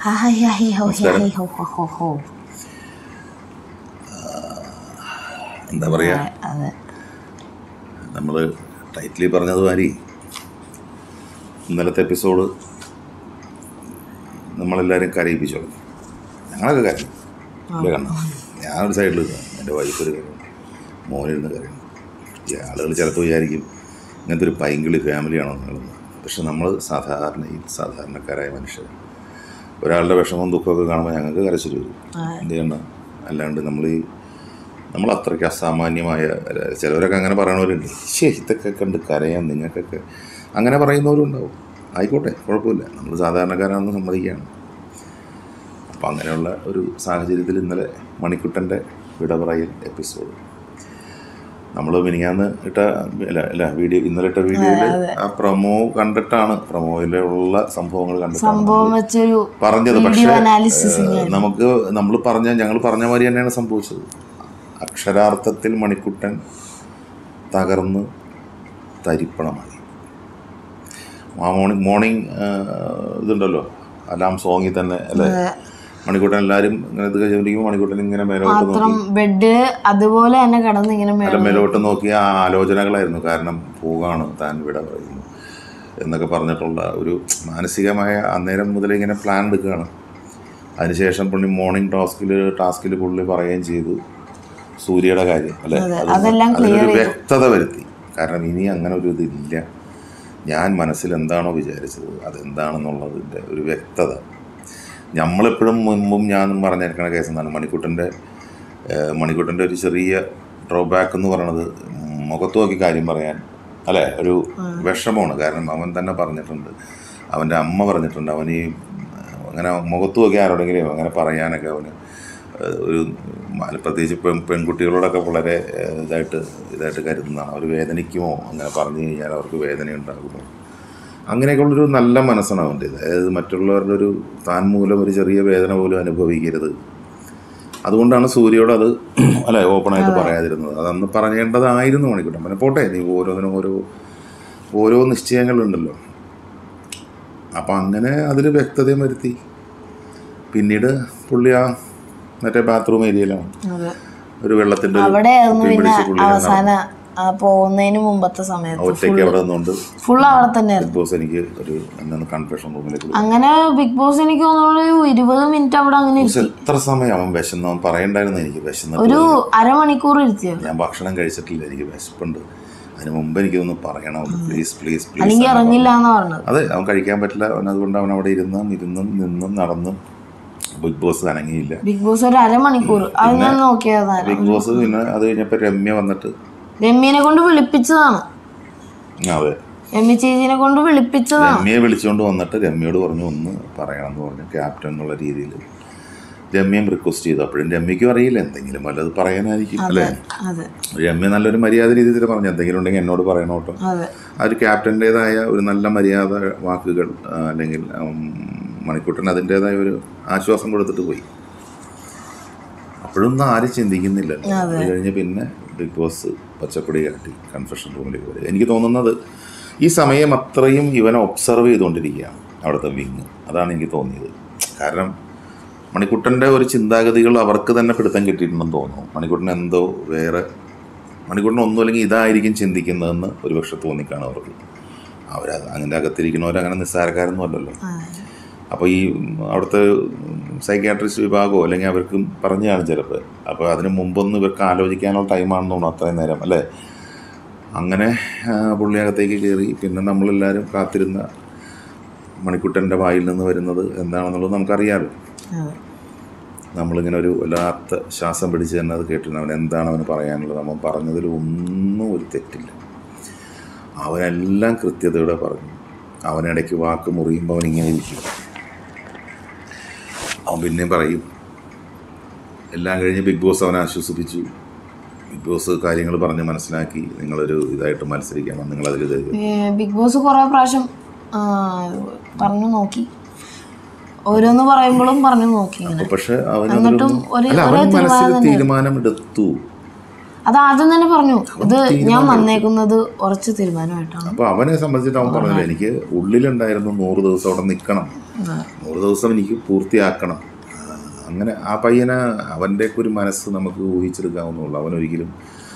Hi hi ഹോ ഹേ ഹേ ഹോ ഹോ ഹോ ഹോ എന്താ പറയുക അതെ നമ്മൾ ടൈറ്റിലിൽ പറഞ്ഞതുമാതിരി ഇന്നലത്തെ എപ്പിസോഡ് നമ്മളെല്ലാവരും കരയിപ്പിച്ചു തുടങ്ങി ഞങ്ങളൊക്കെ കരയും ഇല്ല കണ്ണ ഞാൻ ഒരു സൈഡിൽ എൻ്റെ വൈഫ് ഒരു കരയും മോനിരുന്ന് കരയും ഈ ആളുകൾ ചിലപ്പോൾ വിചാരിക്കും ഇങ്ങനത്തെ ഒരു പൈങ്കിളി ഫാമിലിയാണോ നിങ്ങളെന്ന് പക്ഷെ നമ്മൾ സാധാരണയിൽ സാധാരണക്കാരായ മനുഷ്യർ ഒരാളുടെ വിഷമവും ദുഃഖമൊക്കെ കാണുമ്പോൾ ഞങ്ങൾക്ക് കരച്ചിൽ വരും എന്ത് ചെയ്യണം അല്ലാണ്ട് നമ്മൾ ഈ നമ്മൾ അത്രയ്ക്ക് അസാമാന്യമായ അല്ല, ചിലവരൊക്കെ അങ്ങനെ പറയണവരുണ്ട് ശേ ഇതൊക്കെ കണ്ട് കരയാൻ നിങ്ങൾക്കൊക്കെ അങ്ങനെ പറയുന്നവരും ഉണ്ടാവും ആയിക്കോട്ടെ കുഴപ്പമില്ല നമ്മൾ സാധാരണക്കാരാണെന്ന് സമ്മതിക്കുകയാണ് അപ്പം അങ്ങനെയുള്ള ഒരു സാഹചര്യത്തിൽ ഇന്നലെ മണിക്കുട്ടൻ്റെ വിട പറയൽ എപ്പിസോഡ് നമ്മൾ മിനിങ്ങാന്ന് ഇട്ട അല്ല അല്ല വീഡിയോ ഇന്നലെ ഇട്ട വീഡിയോയിൽ ആ പ്രൊമോ കണ്ടിട്ടാണ് പ്രൊമോയിലുള്ള സംഭവങ്ങൾ കണ്ടിട്ടാണ് സംഭവം വെച്ചൊരു പറഞ്ഞത് പക്ഷേ വീഡിയോ അനാലിസിസ് ഏഹ്, നമുക്ക് നമ്മൾ പറഞ്ഞ ഞങ്ങൾ പറഞ്ഞ മാതിരി തന്നെയാണ് സംഭവിച്ചത് അക്ഷരാർത്ഥത്തിൽ മണിക്കുട്ടൻ തകർന്ന് തരിപ്പണമായി ആ മോർണിംഗ് മോർണിംഗ് ഇതുണ്ടല്ലോ അലാം സോങ്ങിൽ തന്നെ അല്ലേ മണിക്കുട്ടൻ എല്ലാവരും ഇങ്ങനെ ഇത് കഴിഞ്ഞിരിക്കുമ്പോൾ മണിക്കുട്ടൻ ഇങ്ങനെ മേലോട്ട് നോക്കി മാത്രം ബെഡ് അതുപോലെ തന്നെ കിടന്ന് ഇങ്ങനെ അല്ല മേളം മേലോട്ട് നോക്കിയ ആ ആലോചനകളായിരുന്നു കാരണം പോകാണ് താൻ വിട പറയുന്നു എന്നൊക്കെ പറഞ്ഞിട്ടുള്ള ഒരു മാനസികമായ അന്നേരം മുതൽ ഇങ്ങനെ പ്ലാൻ എടുക്കുകയാണ് അതിനുശേഷം പുള്ളി മോർണിംഗ് ടാസ്കിൽ ടാസ്കിൽ പുള്ളി പറയുകയും ചെയ്തു സൂര്യയുടെ കാര്യം അല്ലേ അതൊന്ന് അതെല്ലാം അതിനൊരു വ്യക്തത വരുത്തി കാരണം ഇനി അങ്ങനെ ഒരു ഇതില്ല ഞാൻ മനസ്സിൽ എന്താണോ വിചാരിച്ചത് അതെന്താണെന്നുള്ളതിൻ്റെ ഒരു വ്യക്തത നമ്മളെപ്പോഴും മുമ്പും ഞാൻ പറഞ്ഞിരിക്കുന്ന കേസ് എന്താണ് മണിക്കുട്ടൻ്റെ ഏഹ്, മണിക്കുട്ടൻ്റെ ഒരു ചെറിയ ഡ്രോബാക്ക് എന്ന് പറയണത് മുഖത്ത് നോക്കി കാര്യം പറയാൻ അല്ലേ ഒരു വിഷമമാണ് കാരണം അവൻ തന്നെ പറഞ്ഞിട്ടുണ്ട് അവൻ്റെ അമ്മ പറഞ്ഞിട്ടുണ്ട് അവൻ ഈ അങ്ങനെ മുഖത്ത് നോക്കി ആരോടെങ്കിലും അങ്ങനെ പറയാനൊക്കെ അവന് ഏഹ്, ഒരു മ- പ്രത്യേകിച്ച് പെൺ പെൺകുട്ടികളോടൊക്കെ വളരെ ഏഹ്, ഇതായിട്ട് ഇതായിട്ട് കരുതുന്നതാണ് അവർ വേദനിക്കുമോ അങ്ങനെ പറഞ്ഞു കഴിഞ്ഞാൽ അവർക്ക് വേദന ഉണ്ടാകുമോ അങ്ങനെയൊക്കെയുള്ളൊരു നല്ല മനസ്സാണ് അവൻ്റെ അതായത് മറ്റുള്ളവരുടെ ഒരു താൻ മൂലം ഒരു ചെറിയ വേദന പോലും അനുഭവിക്കരുത് അതുകൊണ്ടാണ് സൂര്യയോട് അത് അല്ലെ ഓപ്പണായിട്ട് പറയാതിരുന്നത് അതന്ന് പറയേണ്ടതായിരുന്നു മണിക്കൂട്ടം പിന്നെ പോട്ടെ നീ ഓരോന്നിനും ഓരോ ഓരോ നിശ്ചയങ്ങളുണ്ടല്ലോ അപ്പം അങ്ങനെ അതിൽ വ്യക്തതയും വരുത്തി പിന്നീട് പുള്ളി ആ മറ്റേ ബാത്റൂം ഏരിയയിലാണ് അതെ ഒരു വെള്ളത്തിൻ്റെ ഒരു അവിടെയായിരുന്നു കുപ്പി പിന്നെ പിടിച്ച് പുള്ളി അവസാന ആ, പോകുന്നതിന് മുമ്പത്തെ സമയത്ത് ഒറ്റയ്ക്ക് അവിടെ നിന്നുകൊണ്ട് ഫുൾ അവിടെ തന്നെയായിരുന്നു ബിഗ് ബോസ് എനിക്ക് ഒരു എന്നെ കൺഫെഷൻ റൂമിലേക്ക് വിളിച്ചു. അങ്ങനെ ബിഗ് ബോസ് എനിക്ക് തോന്നുന്നു ഒരു ഇരുപത് മിനിറ്റ് അവിടെ അങ്ങനെ ബോസ് ഇരുത്തി എത്ര സമയം അവൻ വിശന്ന് അവൻ പറയണ്ടായിരുന്നു എനിക്ക് വിശന്നിട്ട് ഒരു അരമണിക്കൂർ ഇരുത്തിയോ ഞാൻ ഭക്ഷണം കഴിച്ചിട്ടില്ല എനിക്ക് വിശപ്പുണ്ട് അതിന് മുമ്പ് എനിക്കൊന്ന് പറയണം പ്ലീസ് പ്ലീസ് അല്ലെങ്കിൽ പ്ലീസ് ഇറങ്ങില്ല എന്ന് പറഞ്ഞത് അതെ അവൻ കഴിക്കാൻ പറ്റില്ല അവൻ അതുകൊണ്ട് അവൻ അവിടെ ഇരുന്നും ഇരുന്നും നിന്നും നടന്നും ബിഗ് ബോസ് അനങ്ങിയില്ല ബിഗ് ബോസ് ഒരു അരമണിക്കൂർ അത് ഞാൻ നോക്കിയതാണ് ബിഗ് ബോസ് പിന്നെ അത് കഴിഞ്ഞപ്പോൾ രമ്യ വന്നിട്ട് രമ്യനെ കൊണ്ട് വിളിപ്പിച്ചതാണ് അതെ രമ്യ ചേച്ചിനെ കൊണ്ട് വിളിപ്പിച്ചതാണ് രമ്യയെ വിളിച്ചുകൊണ്ട് വന്നിട്ട് രമ്യയോട് പറഞ്ഞു ഒന്ന് പറയണം എന്ന് പറഞ്ഞു ക്യാപ്റ്റൻ എന്നുള്ള രീതിയിൽ രമ്യം റിക്വസ്റ്റ് ചെയ്തു അപ്പോഴും രമ്യക്കും അറിയില്ല എന്തെങ്കിലും വല്ലത് പറയാനായിരിക്കും അല്ലേ അതെ രമ്യ നല്ലൊരു മര്യാദ രീതിയിൽ പറഞ്ഞു എന്തെങ്കിലും ഉണ്ടെങ്കിൽ എന്നോട് പറയണം കേട്ടോ അതെ ആ ഒരു ക്യാപ്റ്റൻ്റേതായ ഒരു നല്ല മര്യാദ വാക്കുകൾ ആ, അല്ലെങ്കിൽ ഉം, മണിക്കുട്ടൻ അതിൻ്റേതായ ഒരു ആശ്വാസം കൊടുത്തിട്ട് പോയി അപ്പോഴൊന്നും ആരും ചിന്തിക്കുന്നില്ലല്ലോ അത് കഴിഞ്ഞ് പിന്നെ ബിഗ് ബോസ് പച്ചക്കൊടി കാട്ടി കൺഫെഷൻ റൂമിലേക്ക് വരിക എനിക്ക് തോന്നുന്നത് ഈ സമയം അത്രയും ഇവനെ ഒബ്സർവ് ചെയ്തുകൊണ്ടിരിക്കുകയാണ് അവിടുത്തെ വിങ് അതാണ് എനിക്ക് തോന്നിയത് കാരണം മണിക്കുട്ടൻ്റെ ഒരു ചിന്താഗതികൾ അവർക്ക് തന്നെ പിടുത്തം കിട്ടിയിട്ടുണ്ടെന്ന് തോന്നുന്നു മണിക്കുട്ടൻ എന്തോ വേറെ മണിക്കൂറിന് ഒന്നും അല്ലെങ്കിൽ ഇതായിരിക്കും ചിന്തിക്കുന്നതെന്ന് ഒരുപക്ഷെ തോന്നിക്കാണ് അവർക്ക് അവർ അതിൻ്റെ അകത്തിരിക്കുന്നവരങ്ങനെ നിസ്സാരക്കാരൊന്നും അല്ലല്ലോ അപ്പോൾ ഈ അവിടുത്തെ സൈക്യാട്രിസ്റ്റ് വിഭാഗമോ അല്ലെങ്കിൽ അവർക്കും പറഞ്ഞു കാണും ചിലപ്പോൾ അപ്പോൾ അതിന് മുമ്പൊന്നും ഇവർക്ക് ആലോചിക്കാനുള്ള ടൈമാണെന്ന് തോന്നുന്നു അത്രയും നേരം അല്ലേ അങ്ങനെ ആ, പുള്ളി അകത്തേക്ക് കയറി പിന്നെ നമ്മളെല്ലാവരും കാത്തിരുന്ന മണിക്കുട്ടൻ്റെ വായിൽ നിന്ന് വരുന്നത് എന്താണെന്നുള്ളത് നമുക്കറിയാമല്ലോ അതെ നമ്മളിങ്ങനെ ഒരു വല്ലാത്ത ശ്വാസം പിടിച്ച് തന്നെ അത് കേട്ടിരുന്നു അവൻ എന്താണ് അവന് പറയാനുള്ളത് അവൻ പറഞ്ഞതിൽ ഒന്നും ഒരു തെറ്റില്ല അവനെല്ലാം കൃത്യതയോടെ പറഞ്ഞു അവനിടയ്ക്ക് വാക്ക് മുറിയുമ്പോൾ അവൻ ഇങ്ങനെ ഇരിക്കും അവൻ പിന്നെയും പറയും എല്ലാം കഴിഞ്ഞ് ബിഗ് ബോസ് അവനെ ആശ്വസിപ്പിച്ചു ബിഗ് ബോസ് കാര്യങ്ങൾ പറഞ്ഞ് മനസ്സിലാക്കി നിങ്ങളൊരു ഇതായിട്ട് മത്സരിക്കണം നിങ്ങളതിൽ ഇത് ഏ, ബിഗ് ബോസ് കുറെ പ്രാവശ്യം ആ, പറഞ്ഞു നോക്കി ഓരോന്ന് പറയുമ്പോഴും പറഞ്ഞു നോക്കി ഇങ്ങനെ പക്ഷെ അവൻ എന്നിട്ടും ഒരു അല്ല ഒരേ അവൻ മനസ്സിൽ തീരുമാനം തന്നെ തീരുമാനമെടുത്തു അത് ആദ്യം തന്നെ പറഞ്ഞു ഇത് ഞാൻ വന്നേക്കുന്നത് ഉറച്ച തീരുമാനമായിട്ടാണ് അപ്പോൾ അവനെ സംബന്ധിച്ചിട്ട് അവൻ പറഞ്ഞില്ല എനിക്ക് ഉള്ളിലുണ്ടായിരുന്നു നൂറ് ദിവസം അവിടെ നിൽക്കണം നൂറ് ദിവസം എനിക്ക് പൂർത്തിയാക്കണം ആ, അങ്ങനെ ആ പയ്യന് അവൻ്റെയൊക്കെ ഒരു മനസ്സ് നമുക്ക് ഊഹിച്ചെടുക്കാവുന്നുള്ളൂ അവനൊരിക്കലും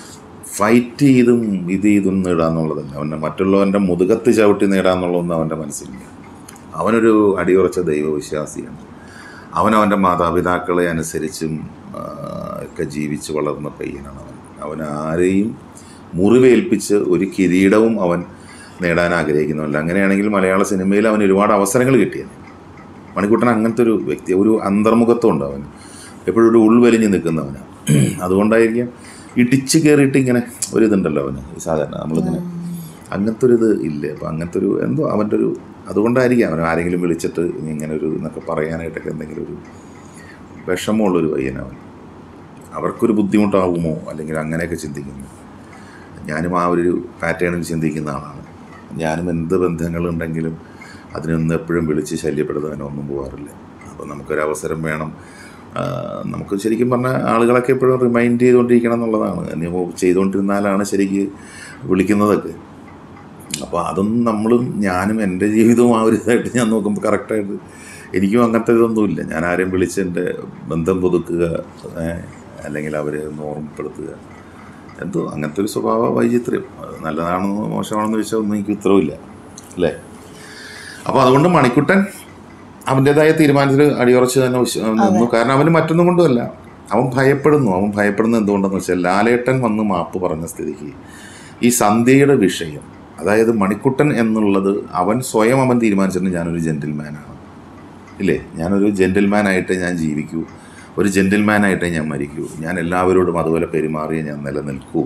ഫൈറ്റ് ചെയ്തും ഇത് ചെയ്തും നേടാന്നുള്ളതല്ല അവൻ്റെ മറ്റുള്ളവൻ്റെ മുതുകത്ത് ചവിട്ടി നേടാന്നുള്ളതൊന്നും അവൻ്റെ മനസ്സിലില്ല അവനൊരു അടിയുറച്ച ദൈവവിശ്വാസിയാണ് അവൻ അവൻ്റെ മാതാപിതാക്കളെ അനുസരിച്ചും ആ, ഒക്കെ ജീവിച്ച് വളർന്ന പയ്യനാണ് അവൻ അവൻ ആരെയും മുറിവേൽപ്പിച്ച് ഒരു കിരീടവും അവൻ നേടാൻ ആഗ്രഹിക്കുന്നില്ല അങ്ങനെയാണെങ്കിൽ മലയാള സിനിമയിൽ അവന് ഒരുപാട് അവസരങ്ങൾ കിട്ടിയത് മണിക്കുട്ടൻ അങ്ങനത്തെ ഒരു വ്യക്തി ഒരു അന്തർമുഖത്വം ഉണ്ട് അവന് എപ്പോഴും ഒരു ഉൾവലിഞ്ഞ് നിൽക്കുന്നവന് അതുകൊണ്ടായിരിക്കാം ഇടിച്ച് കയറിയിട്ട് ഇങ്ങനെ ഒരു ഇതുണ്ടല്ലോ അവന് ഈ സാധാരണ നമ്മളിങ്ങനെ അങ്ങനത്തെ ഒരു ഇത് ഇല്ല അപ്പം അങ്ങനത്തെ ഒരു എന്തോ അവൻ്റെ ഒരു അതുകൊണ്ടായിരിക്കാം അവൻ ആരെങ്കിലും വിളിച്ചിട്ട് ഇനി ഇങ്ങനെ ഒരു എന്നൊക്കെ പറയാനായിട്ടൊക്കെ എന്തെങ്കിലും ഒരു വിഷമമുള്ളൊരു പയ്യനവൻ അവർക്കൊരു ബുദ്ധിമുട്ടാകുമോ അല്ലെങ്കിൽ അങ്ങനെയൊക്കെ ചിന്തിക്കുന്നു ഞാനും ആ ഒരു പാറ്റേണിൽ ചിന്തിക്കുന്ന ആളാണ് ഞാനും എന്ത് ബന്ധങ്ങളുണ്ടെങ്കിലും അതിനൊന്നും എപ്പോഴും വിളിച്ച് ശല്യപ്പെടുത്താനൊന്നും പോകാറില്ല അപ്പോൾ നമുക്കൊരവസരം വേണം ആ, നമുക്ക് ശരിക്കും പറഞ്ഞാൽ ആളുകളൊക്കെ എപ്പോഴും റിമൈൻഡ് ചെയ്തുകൊണ്ടിരിക്കണം എന്നുള്ളതാണ് ഇനി ചെയ്തുകൊണ്ടിരുന്നാലാണ് ശരിക്ക് വിളിക്കുന്നതൊക്കെ അപ്പോൾ അതൊന്നും നമ്മളും ഞാനും എൻ്റെ ജീവിതവും ആ ഒരു ഇതായിട്ട് ഞാൻ നോക്കുമ്പോൾ കറക്റ്റായിട്ട് എനിക്കും അങ്ങനത്തെ ഇതൊന്നുമില്ല ഞാൻ ആരെയും വിളിച്ച് എൻ്റെ ബന്ധം പുതുക്കുക ഏ, അല്ലെങ്കിൽ അവരെ ഒന്ന് ഓർമ്മപ്പെടുത്തുക എന്തോ അങ്ങനത്തെ ഒരു സ്വഭാവ വൈചിത്ര്യം അത് നല്ലതാണെന്നോ മോശമാണെന്ന് വെച്ചാൽ ഒന്നും എനിക്ക് ഉത്തരവില്ല അല്ലേ അപ്പോൾ അതുകൊണ്ട് മണിക്കുട്ടൻ അവൻ്റെതായ തീരുമാനത്തിൽ അടിയുറച്ച് തന്നെ വിശ്വ- നിന്നു കാരണം അവന് മറ്റൊന്നും കൊണ്ടുമല്ല അവൻ ഭയപ്പെടുന്നു അവൻ ഭയപ്പെടുന്നത് എന്തുകൊണ്ടെന്ന് വെച്ചാൽ ലാലേട്ടൻ വന്ന് മാപ്പ് പറഞ്ഞ സ്ഥിതിക്ക് ഈ സന്ധ്യയുടെ വിഷയം അതായത് മണിക്കുട്ടൻ എന്നുള്ളത് അവൻ സ്വയം അവൻ തീരുമാനിച്ചിട്ടുണ്ട് ഞാനൊരു ജെൻറ്റിൽമാനാണ് ഇല്ലേ ഞാനൊരു ജെൻറ്റിൽമാനായിട്ട് ഞാൻ ജീവിക്കൂ ഒരു ജെൻറ്റിൽമാനായിട്ടേ ഞാൻ മരിക്കൂ ഞാൻ എല്ലാവരോടും അതുപോലെ പെരുമാറിയേ ഞാൻ നിലനിൽക്കൂ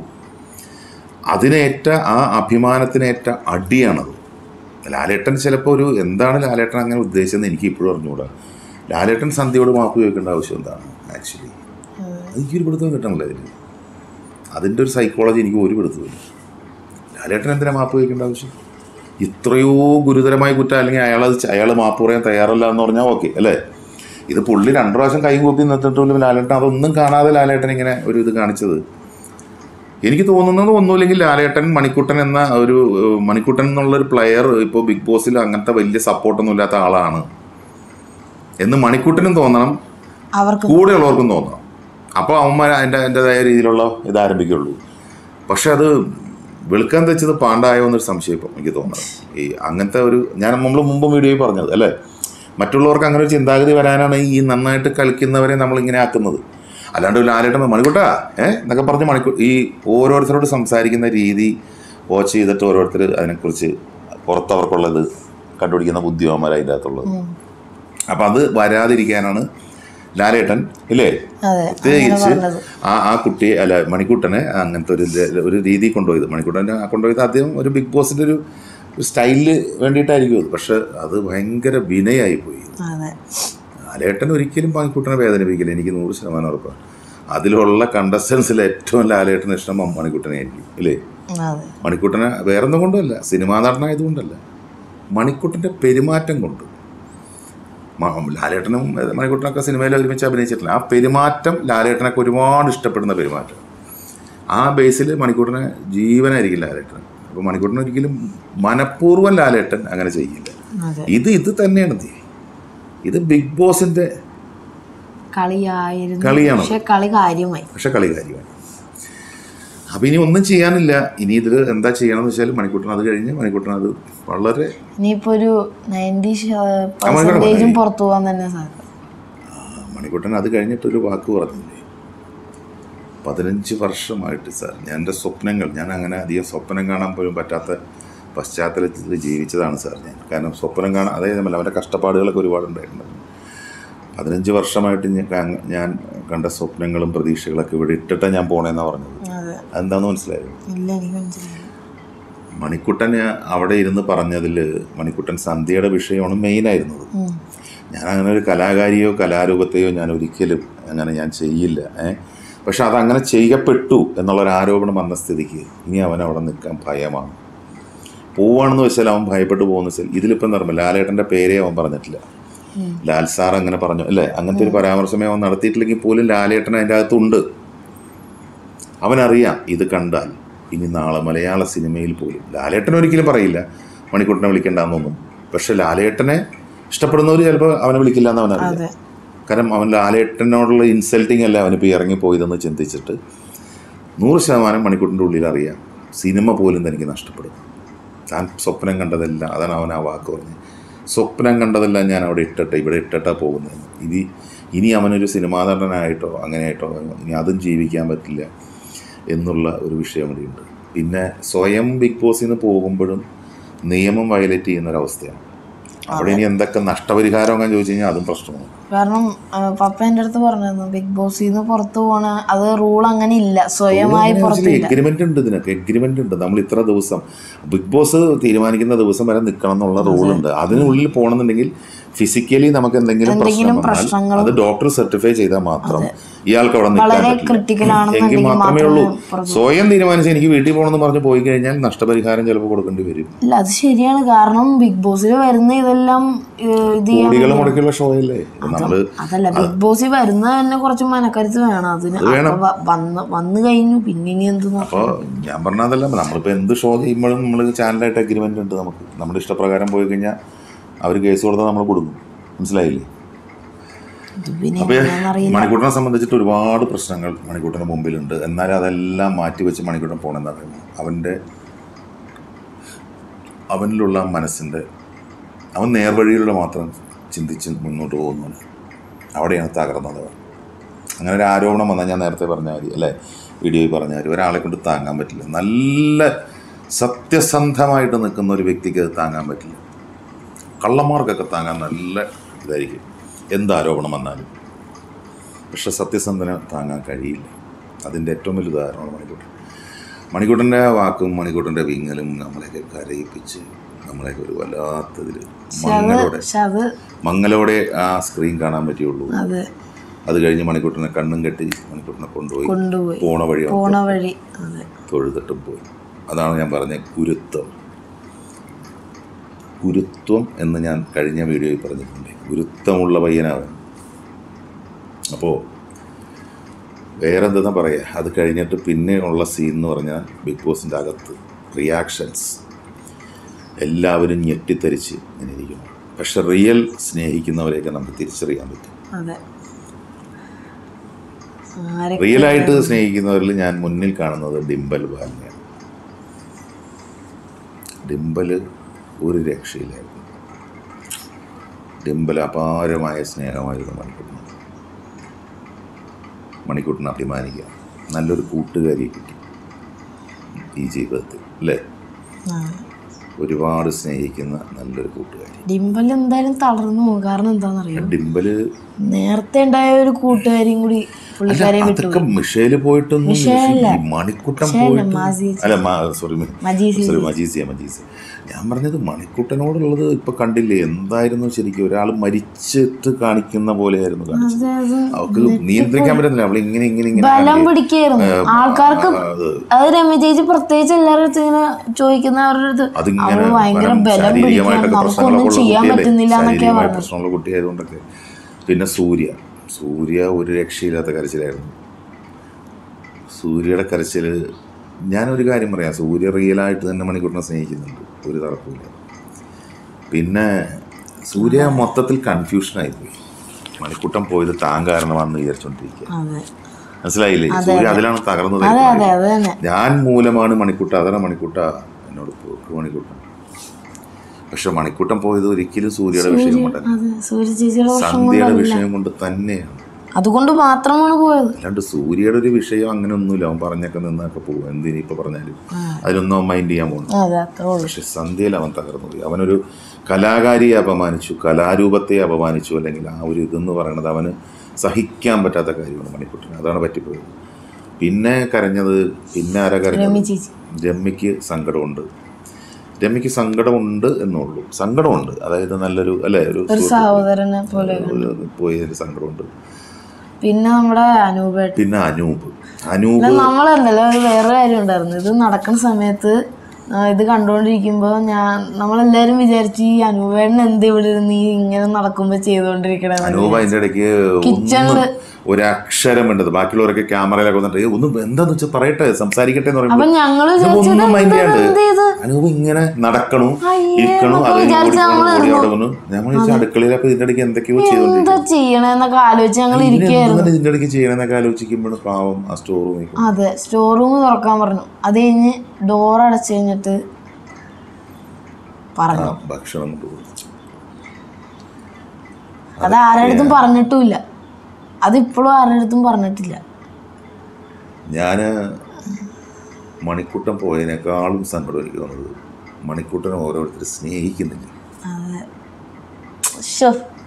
അതിനേറ്റ ആ അഭിമാനത്തിനേറ്റ അടിയാണത് ലാലേട്ടൻ ചിലപ്പോൾ ഒരു എന്താണ് ലാലേട്ടൻ അങ്ങനെ ഉദ്ദേശിച്ചതെന്ന് എനിക്ക് ഇപ്പോഴും അറിഞ്ഞുകൂടാ ലാലേട്ടൻ സന്ധ്യയോട് മാപ്പ് ചോദിക്കേണ്ട ആവശ്യം എന്താണ് ആക്ച്വലി എനിക്കൊരു പിടുത്തം കിട്ടണില്ല ഇതിൽ അതിൻ്റെ ഒരു സൈക്കോളജി എനിക്ക് ഒരു പിടുത്തമില്ല ലാലേട്ടൻ എന്തിനാ മാപ്പ് ചോദിക്കേണ്ട ആവശ്യം ഇത്രയോ ഗുരുതരമായ കുറ്റം അല്ലെങ്കിൽ അയാൾ അയാൾ മാപ്പ് പറയാൻ തയ്യാറല്ല എന്ന് പറഞ്ഞാൽ ഓക്കെ അല്ലേ ഇത് പുള്ളി രണ്ടു പ്രാവശ്യം കൈയും കൂപ്പി നിർത്തിട്ട് പോലും ലാലേട്ടൻ അതൊന്നും കാണാതെ ലാലേട്ടൻ ഇങ്ങനെ ഒരു ഇത് കാണിച്ചത് എനിക്ക് തോന്നുന്നത് ഒന്നുമില്ലെങ്കിൽ ലാലേട്ടൻ മണിക്കുട്ടൻ എന്ന ഒരു ഏഹ്, മണിക്കുട്ടൻ എന്നുള്ളൊരു പ്ലെയർ ഇപ്പോൾ ബിഗ് ബോസിൽ അങ്ങനത്തെ വലിയ സപ്പോർട്ടൊന്നും ഇല്ലാത്ത ആളാണ് എന്ന് മണിക്കുട്ടനും തോന്നണം അവർക്ക് കൂടെയുള്ളവർക്കും തോന്നണം അപ്പോൾ അവന്മാർ അതിൻ്റെ അതിൻ്റെതായ രീതിയിലുള്ള ഇത് ആരംഭിക്കുള്ളൂ പക്ഷെ അത് വെളുക്കാൻ തെച്ചത് പാണ്ടായോ എന്നൊരു സംശയം ഇപ്പം എനിക്ക് തോന്നുന്നത് ഈ അങ്ങനത്തെ ഒരു ഞാൻ നമ്മൾ മുമ്പ് വീഡിയോയിൽ പറഞ്ഞത് അല്ലേ മറ്റുള്ളവർക്ക് അങ്ങനെ ഒരു ചിന്താഗതി വരാനാണ് ഈ നന്നായിട്ട് കളിക്കുന്നവരെ നമ്മളിങ്ങനെ ആക്കുന്നത് അല്ലാണ്ട് ഒരു ലാലേട്ടൻ മണിക്കൂട്ടാ ഏ എന്നൊക്കെ പറഞ്ഞ് മണിക്കൂ ഈ ഓരോരുത്തരോട് സംസാരിക്കുന്ന രീതി വാച്ച് ചെയ്തിട്ട് ഓരോരുത്തർ അതിനെക്കുറിച്ച് പുറത്തവർക്കുള്ളത് കണ്ടുപിടിക്കുന്ന ബുദ്ധിമാന്മാർ അതിൻ്റെ അകത്തുള്ളത് അപ്പം അത് വരാതിരിക്കാനാണ് ലാലേട്ടൻ ഇല്ലേ അതെ പ്രത്യേകിച്ച് പറഞ്ഞത്. ആ ആ കുട്ടിയെ അല്ല മണിക്കൂട്ടനെ അങ്ങനത്തെ ഒരു ഇത് ഒരു രീതി കൊണ്ടുപോയത് മണിക്കൂട്ടനെ കൊണ്ടുപോയത് ആദ്യം ഒരു ബിഗ് ബോസിൻ്റെ ഒരു ഒരു സ്റ്റൈലിന് വേണ്ടിയിട്ടായിരിക്കും അത് പക്ഷെ അത് ഭയങ്കര വിനയായി പോയി അതെ ലാലേട്ടൻ ഒരിക്കലും മണിക്കൂട്ടനെ വേദനിപ്പിക്കില്ല എനിക്ക് നൂറ് ശതമാനം ഉറപ്പാണ് അതിലുള്ള കണ്ടസ്റ്റൻസിൽ ഏറ്റവും ലാലേട്ടന് ഇഷ്ടം മണിക്കൂട്ടനെ ആയിരിക്കും ഇല്ലേ അതെ മണിക്കൂട്ടനെ വേറൊന്നും കൊണ്ടല്ല സിനിമാ നടനായതുകൊണ്ടല്ല മണിക്കൂട്ടൻ്റെ പെരുമാറ്റം കൊണ്ട് മ- ലാലേട്ടനും മണിക്കൂട്ടനൊക്കെ സിനിമയിൽ ഒരുമിച്ച് അഭിനയിച്ചിട്ടില്ല ആ പെരുമാറ്റം ലാലേട്ടനൊക്കെ ഒരുപാട് ഇഷ്ടപ്പെടുന്ന പെരുമാറ്റം ആ ബേസിൽ മണിക്കൂട്ടന് ജീവനായിരിക്കും ലാലേട്ടൻ അപ്പോൾ മണിക്കൂട്ടൻ ഒരിക്കലും മനഃപൂർവ്വം ലാലേട്ടൻ അങ്ങനെ ചെയ്യില്ല അതെ ഇത് ഇത് തന്നെയാണ് ഇത് ഇത് ബിഗ് ബോസിൻ്റെ കളിയായിരുന്നു കളിയാണ്. പക്ഷെ കളി കാര്യമായി പക്ഷെ കളി കാര്യമാണ് അപ്പം ഇനി ഒന്നും ചെയ്യാനില്ല ഇനി ഇതിൽ എന്താ ചെയ്യണമെന്ന് വെച്ചാൽ മണിക്കൂട്ടൻ അത് കഴിഞ്ഞ് മണിക്കൂട്ടൻ അത് വളരെ ഇനിയിപ്പോ ഒരു നയൻറ്റി മണിക്കൂട്ടൻ പെർസെന്റേജും പുറത്തു പോകാൻ തന്നെ സാധ്യത മണിക്കൂട്ടൻ അത് കഴിഞ്ഞിട്ടൊരു വാക്ക് പറഞ്ഞില്ലേ പതിനഞ്ച് വർഷമായിട്ട് സാർ ഞാൻ എൻ്റെ സ്വപ്നങ്ങൾ ഞാൻ അങ്ങനെ അധികം സ്വപ്നം കാണാൻ പോലും പറ്റാത്ത പശ്ചാത്തലത്തിൽ ജീവിച്ചതാണ് സാർ ഞാൻ കാരണം സ്വപ്നം കാണാൻ അതായത് നമ്മൾ അവൻ്റെ കഷ്ടപ്പാടുകളൊക്കെ ഒരുപാടുണ്ടായിട്ടുണ്ട് പതിനഞ്ച് വർഷമായിട്ട് ഞാൻ കാ- ഞാൻ കണ്ട സ്വപ്നങ്ങളും പ്രതീക്ഷകളൊക്കെ ഇവിടെ ഇട്ടിട്ടാണ് ഞാൻ പോണേന്നാണ് പറഞ്ഞത് അതെ അതെന്താണെന്ന് മനസ്സിലായത് ഇല്ല എനിക്ക് മനസ്സിലായി മണിക്കുട്ടൻ അവിടെ ഇരുന്ന് പറഞ്ഞതിൽ മണിക്കുട്ടൻ സന്ധ്യയുടെ വിഷയമാണ് മെയിനായിരുന്നത് ഉം. ഞാൻ അങ്ങനെ ഒരു കലാകാരിയോ കലാരൂപത്തെയോ ഞാൻ ഒരിക്കലും അങ്ങനെ ഞാൻ ചെയ്യില്ല ഏ പക്ഷെ അതങ്ങനെ ചെയ്യപ്പെട്ടു എന്നുള്ളൊരു ആരോപണം വന്ന സ്ഥിതിക്ക് ഇനി അവൻ അവിടെ നിൽക്കാൻ ഭയമാണ് പോവാണെന്ന് വെച്ചാൽ അവൻ ഭയപ്പെട്ടു പോകുന്ന വെച്ചാൽ ഇതിലിപ്പം എന്താ പറയുക ലാലേട്ടൻ്റെ പേരേ അവൻ പറഞ്ഞിട്ടില്ല ഉം. ലാൽ സാർ അങ്ങനെ പറഞ്ഞു അല്ലേ അങ്ങനത്തെ ഒരു പരാമർശമേ അവൻ നടത്തിയിട്ടില്ലെങ്കിൽ പോലും ലാലേട്ടൻ അതിൻ്റെ അകത്തുണ്ട് അവനറിയാം ഇത് കണ്ടാൽ ഇനി നാളെ മലയാള സിനിമയിൽ പോലും ലാലേട്ടൻ ഒരിക്കലും പറയില്ല മണിക്കൂട്ടനെ വിളിക്കണ്ടെന്നൊന്നും പക്ഷെ ലാലേട്ടനെ ഇഷ്ടപ്പെടുന്നവർ ചിലപ്പോൾ അവനെ വിളിക്കില്ല എന്ന് അവനറിയാം അതെ കാരണം അവൻ ലാലേട്ടനോടുള്ള ഇൻസൾട്ടിങ് അല്ല അവനിപ്പോൾ ഇറങ്ങിപ്പോയതെന്ന് ചിന്തിച്ചിട്ട് നൂറ് ശതമാനം മണിക്കൂട്ടിൻ്റെ ഉള്ളിൽ അറിയാം സിനിമ പോലും തനിക്ക് നഷ്ടപ്പെടും താൻ സ്വപ്നം കണ്ടതെല്ലാം അതാണ് അവൻ ആ വാക്ക് പറഞ്ഞത് സ്വപ്നം കണ്ടതെല്ലാം ഞാൻ അവിടെ ഇട്ടിട്ട് ഇവിടെ ഇട്ടിട്ടാ പോകുന്നതെന്ന് ഇനി ഇനി അവനൊരു സിനിമാ നടനായിട്ടോ അങ്ങനെയായിട്ടോ ഇനി അതും ജീവിക്കാൻ പറ്റില്ല എന്നുള്ള ഒരു വിഷയം കൂടിയുണ്ട് പിന്നെ സ്വയം ബിഗ് ബോസിൽ നിന്ന് പോകുമ്പോഴും നിയമം വയലേറ്റ് ചെയ്യുന്ന ഒരവസ്ഥയാണ് അവിടെ ഇനി എന്തൊക്കെ നഷ്ടപരിഹാരം അങ്ങനെ ചോദിച്ചു കഴിഞ്ഞാൽ അതും പ്രശ്നമാണ് കാരണം ആ, പപ്പ എൻ്റെ അടുത്ത് പറഞ്ഞിരുന്നു ബിഗ് ബോസിൽ നിന്ന് പുറത്തു പോണ അത് റൂൾ അങ്ങനെ ഇല്ല സ്വയമായി പുറത്തില്ല എഗ്രിമെന്റ് ഉണ്ട് ഇതിനൊക്കെ എഗ്രിമെന്റ് ഉണ്ട് നമ്മൾ ഇത്ര ദിവസം ബിഗ് ബോസ് തീരുമാനിക്കുന്ന ദിവസം വരെ നിൽക്കണം എന്നുള്ള റൂൾ ഉണ്ട് അതിനുള്ളിൽ പോകണമെന്നുണ്ടെങ്കിൽ ഫിസിക്കലി നമുക്ക് എന്തെങ്കിലും പ്രശ്നം വന്നാൽ പ്രശ്നങ്ങളും- അത് ഡോക്ടർ സർട്ടിഫൈ ചെയ്താൽ മാത്രം ഇയാൾക്ക് അവിടെ നിൽക്കാൻ വളരെ പറ്റില്ല ക്രിട്ടിക്കൽ എങ്കിൽ ആണെന്നുണ്ടെങ്കിൽ മാത്രമേ മാത്രമേ ഉള്ളൂ പുറത്ത് സ്വയം തീരുമാനിച്ച് എനിക്ക് വീട്ടിൽ പോകണമെന്ന് പറഞ്ഞ് പോയി കഴിഞ്ഞാൽ നഷ്ടപരിഹാരം ചിലപ്പോൾ കൊടുക്കേണ്ടി വരും ഇല്ല അത് ശരിയാണ് കാരണം ബിഗ് ബോസിൽ വരുന്ന ഇതെല്ലാം ഏഹ്, ഇത് ചെയ്യാൻ കോടികൾ മുടക്കിയുള്ള ഷോ അല്ലേ നമ്മള് അതല്ല ബിഗ് ബോസിൽ വരുന്ന തന്നെ കുറച്ച് മനക്കരുത്ത് വേണം അതിന് അപ്പൊ വ- വന്ന് വന്നു കഴിഞ്ഞു പിന്നെ ഇനി എന്ത് നോക്കാം അപ്പോൾ ഞാൻ പറഞ്ഞതല്ല നമ്മളിപ്പോൾ എന്ത് ഷോ ചെയ്യുമ്പോഴും നമ്മൾ ചാനലായിട്ട് അഗ്രിമെൻ്റ് ഉണ്ട് നമുക്ക് നമ്മുടെ ഇഷ്ടപ്രകാരം പോയി കഴിഞ്ഞാൽ അവർ കേസ് കൊടുത്താൽ നമ്മൾ കൊടുക്കും മനസ്സിലായില്ലേ ഇത് പിന്നെ അപ്പോൾ എങ്ങനെയാണെന്നറിയില്ല മണിക്കൂട്ടനെ സംബന്ധിച്ചിട്ട് ഒരുപാട് പ്രശ്നങ്ങൾ മണിക്കൂട്ടൻ്റെ മുമ്പിലുണ്ട് എന്നാലും അതെല്ലാം മാറ്റി വെച്ച് മണിക്കൂട്ടൻ പോകണമെന്ന് പറയുമ്പോൾ അവൻ്റെ അവനിലുള്ള മനസ്സിൻ്റെ അവൻ നേർവഴിയിലൂടെ മാത്രം ചിന്തിച്ച് മുന്നോട്ട് പോകുന്നവന് അവിടെയാണ് തകർന്നത് അവൻ അങ്ങനെ ഒരു ആരോപണം വന്നാൽ ഞാൻ നേരത്തെ പറഞ്ഞ മതി അല്ലേ വീഡിയോയിൽ പറഞ്ഞ കാര്യം ഒരാളെ കൊണ്ട് താങ്ങാൻ പറ്റില്ല നല്ല സത്യസന്ധമായിട്ട് നിൽക്കുന്ന ഒരു വ്യക്തിക്ക് അത് താങ്ങാൻ പറ്റില്ല കള്ളന്മാർക്കൊക്കെ താങ്ങാൻ നല്ല ഇതായിരിക്കും എന്ത് ആരോപണം വന്നാലും പക്ഷെ സത്യസന്ധന താങ്ങാൻ കഴിയില്ല അതിൻ്റെ ഏറ്റവും വലിയ ഉദാഹരണമാണ് മണിക്കൂട്ടൻ മണിക്കൂട്ടൻ്റെ വാക്കും മണിക്കൂട്ടൻ്റെ വിങ്ങലും നമ്മളെയൊക്കെ കരയിപ്പിച്ച് നമ്മളെയൊക്കെ ഒരു വല്ലാത്തതിൽ മങ്ങലോടെ പക്ഷെ അത് മങ്ങലോടെ ആ സ്ക്രീൻ കാണാൻ പറ്റിയുള്ളൂ അത് അത് കഴിഞ്ഞ് മണിക്കൂട്ടനെ കണ്ണും കെട്ടി മണിക്കൂട്ടനെ കൊണ്ടുപോയി കൊണ്ടുപോയി പോണ വഴി പോണ വഴി അതെ തൊഴുതിട്ടും പോയി അതാണ് ഞാൻ പറഞ്ഞ ഗുരുത്വം ഗുരുത്വം എന്ന് ഞാൻ കഴിഞ്ഞ വീഡിയോയിൽ പറഞ്ഞിട്ടുണ്ട് ഗുരുത്വമുള്ള പയ്യനാവൻ അപ്പോൾ വേറെ എന്താ പറയുക അത് കഴിഞ്ഞിട്ട് പിന്നെ ഉള്ള സീൻ എന്ന് പറഞ്ഞാൽ ബിഗ് ബോസിൻ്റെ അകത്ത് റിയാക്ഷൻസ് എല്ലാവരും ഞെട്ടിത്തരിച്ച് ഇങ്ങനെ ഇരിക്കുന്നു പക്ഷെ റിയൽ സ്നേഹിക്കുന്നവരെയൊക്കെ നമുക്ക് തിരിച്ചറിയാൻ പറ്റും അതെ ആരെ റിയലായിട്ട് സ്നേഹിക്കുന്നവരിൽ ഞാൻ മുന്നിൽ കാണുന്നത് ഡിംബൽ ബാലിനെയാണ് ഡിംബൽ ഒരു രക്ഷയിലായിരുന്നു ഡിംബൽ അപാരമായ സ്നേഹമായിരുന്നു മണിക്കൂട്ടിന് മണിക്കൂട്ടിനെ അഭിമാനിക്കുക നല്ലൊരു കൂട്ടുകാരിയെ കിട്ടി ഈ ജീവിതത്തിൽ അല്ലേ ആ. ഒരുപാട് സ്നേഹിക്കുന്ന നല്ലൊരു കൂട്ടുകാരി ഡിംബൽ എന്തായാലും തളർന്നു പോകും കാരണം എന്താണെന്നറിയോ ഡിംബല് നേരത്തെ ഉണ്ടായ ഒരു കൂട്ടുകാരിയും കൂടി പുള്ളിക്കാരെ വിട്ടു അതൊക്കെ മിഷേല് പോയിട്ടൊന്നും ഈ മണിക്കുട്ടൻ പോയിട്ട് മാസി അല്ല സോറി മജീസി സോറി മജീസിയ മജീസി ഞാൻ പറഞ്ഞത് മണിക്കുട്ടനോടുള്ളത് ഇപ്പൊ കണ്ടില്ലേ എന്തായിരുന്നു ശരിക്കും ഒരാൾ മരിച്ചിട്ട് കാണിക്കുന്ന പോലെയായിരുന്നു കാണിച്ചത് അത് അത് അവൾക്ക് നിയന്ത്രിക്കാൻ പറ്റുന്നില്ല അവൾ ഇങ്ങനെ ഇങ്ങനെ ഇങ്ങനെ ബലം പിടിക്കായിരുന്നു ആൾക്കാർക്ക് അത് അത് രമ്യ ചേച്ചി പ്രത്യേകിച്ച് എല്ലാവരുടെ അടുത്ത് ഇങ്ങനെ ചോദിക്കുന്ന അവരുടെ അടുത്ത് അതിങ്ങനെ അവൾ ഭയങ്കര കാരണം ബലം ശാരീരികമായിട്ടൊക്കെ പിടിക്കണം നമുക്കൊന്നും പ്രശ്നങ്ങളൊക്കെ ഉള്ള ചെയ്യാൻ കുട്ടിയല്ലേ പറ്റുന്നില്ല എന്നൊക്കെയാ ശാരീരികമായ പറഞ്ഞത് പ്രശ്നമുള്ള കുട്ടിയായതുകൊണ്ടൊക്കെ പിന്നെ സൂര്യ സൂര്യ ഒരു രക്ഷയില്ലാത്ത കരച്ചിലായിരുന്നു സൂര്യയുടെ കരച്ചിൽ ഞാനൊരു കാര്യം പറയാം സൂര്യ റിയലായിട്ട് തന്നെ മണിക്കൂട്ടിനെ സ്നേഹിക്കുന്നുണ്ട് ഒരു തറപ്പില്ല പിന്നെ സൂര്യ മൊത്തത്തിൽ കൺഫ്യൂഷനായിപ്പോയി മണിക്കൂട്ടം പോയത് താൻ കാരണമാണെന്ന് വിചാരിച്ചോണ്ടിരിക്കുക അതെ മനസ്സിലായില്ലേ സൂര്യ അതിലാണ് തകർന്നത് അതെ അതെ അത് തന്നെ ഞാൻ മൂലമാണ് മണിക്കൂട്ട അതാണ് മണിക്കൂട്ട എന്നോട് പോക്ക് മണിക്കൂട്ടൻ പക്ഷെ മണിക്കൂട്ടം പോയത് ഒരിക്കലും സൂര്യയുടെ വിഷയം കൊണ്ടല്ല അതെ സൂര്യ ചേച്ചിയുടെ പ്രശ്നം സന്ധ്യയുടെ വിഷയം കൊണ്ട് തന്നെയാണ് അതുകൊണ്ട് മാത്രമാണ് പോയത് അല്ലാണ്ട് സൂര്യയുടെ ഒരു വിഷയം അങ്ങനെ ഒന്നുമില്ല അവൻ പറഞ്ഞൊക്കെ നിന്നൊക്കെ പോകും എന്തിനു ഇപ്പൊ പറഞ്ഞാലും അതിലൊന്നും അവൻ മൈൻഡ് ചെയ്യാൻ പോകുന്നു അതെ അത്രേ ഉള്ളൂ പക്ഷെ സന്ധ്യയിൽ അവൻ തകർന്നു പോയി അവനൊരു കലാകാരിയെ അപമാനിച്ചു കലാരൂപത്തെ അപമാനിച്ചു അല്ലെങ്കിൽ ആ ഒരു ഇതെന്ന് പറയണത് അവന് സഹിക്കാൻ പറ്റാത്ത കാര്യമാണ് മണിക്കൂട്ടിന് അതാണ് പറ്റിപ്പോയത് പിന്നെ കരഞ്ഞത് പിന്നെ ആരാ കരഞ്ഞത് രമ്യ ചേച്ചി രമ്യക്ക് സങ്കടമുണ്ട് രമ്യക്ക് സങ്കടമുണ്ട് എന്നുള്ളൂ സങ്കടമുണ്ട് അതായത് നല്ലൊരു അല്ലേ ഒരു ഒരു സഹോദരനെ പോലെ ഒരു പോയതിൽ സങ്കടമുണ്ട് പിന്നെ നമ്മുടെ അനൂപേട്ടൻ പിന്നെ അനൂപ് അനൂപ് നമ്മളല്ലല്ലോ ഒരു വേറെ കാര്യം ഉണ്ടായിരുന്നു ഇത് നടക്കുന്ന സമയത്ത് ആ, ഇത് കണ്ടുകൊണ്ടിരിക്കുമ്പോൾ ഞാൻ നമ്മളെല്ലാരും വിചാരിച്ചു ഈ അനൂപേട്ടൻ എന്ത് ഇവിടെ ഇരുന്ന് ഈ ഇങ്ങനെ നടക്കുമ്പോ ചെയ്തോണ്ടിരിക്കണേ അനൂപ് അതിൻ്റെ ഇടയ്ക്ക് ഒന്നും കിച്ചണില് ഒരക്ഷരം വേണ്ടത് ബാക്കിയുള്ളവരൊക്കെ ക്യാമറയിലൊക്കെ വന്നിട്ട് "ഏയ് ഒന്ന് എന്താന്ന് വെച്ചാൽ പറയട്ടെ സംസാരിക്കട്ടെ എന്ന് അപ്പൊ പറയുമ്പോൾ ഞങ്ങള് ഒന്നും വിചാരിച്ചത് മൈൻഡ് എന്ത് ചെയ്യാണ്ട് ചെയ്ത് അനൂപ് ഇങ്ങനെ നടക്കണു അയ്യേ, ഇരിക്കണു എന്നൊക്കെ അത് കഴിഞ്ഞ് വിചാരിച്ച് ഓടി നമ്മള് ഓടി അവിടെ വന്നു നമ്മൾ വിചാരിച്ചു അടുക്കളയിലൊക്കെ ഇതിന്റെ ഇടയ്ക്ക് എന്തൊക്കെയോ ചെയ്തോണ്ടിരിക്കും എന്താ ചെയ്യണെന്നൊക്കെ ആലോചിച്ച് ഞങ്ങൾ ഇരിക്കുകയായിരുന്നു ഇങ്ങനെ ഇതിന്റെ ഇടയ്ക്ക് ചെയ്യണമെന്നൊക്കെ ആലോചിക്കുമ്പോൾ പാവം ആ സ്റ്റോർ റൂമിൽ അതെ സ്റ്റോർ റൂം തുറക്കാൻ പറഞ്ഞു അത് കഴിഞ്ഞ് ഡോർ അടച്ചു കഴിഞ്ഞിട്ട് പറഞ്ഞു ഭക്ഷണം കൊണ്ട് കൊടുത്തു അത് ആരുടെ അടുത്തും പറഞ്ഞിട്ടുമില്ല അതിപ്പോഴും ആരുടെ അടുത്തും പറഞ്ഞിട്ടില്ല ഞാൻ മണിക്കൂട്ടം പോയതിനേക്കാളും സങ്കടം എനിക്ക് തോന്നുന്നത് മണിക്കൂട്ടനെ ഓരോരുത്തർ സ്നേഹിക്കുന്നില്ല അതെ ശ്ശോ.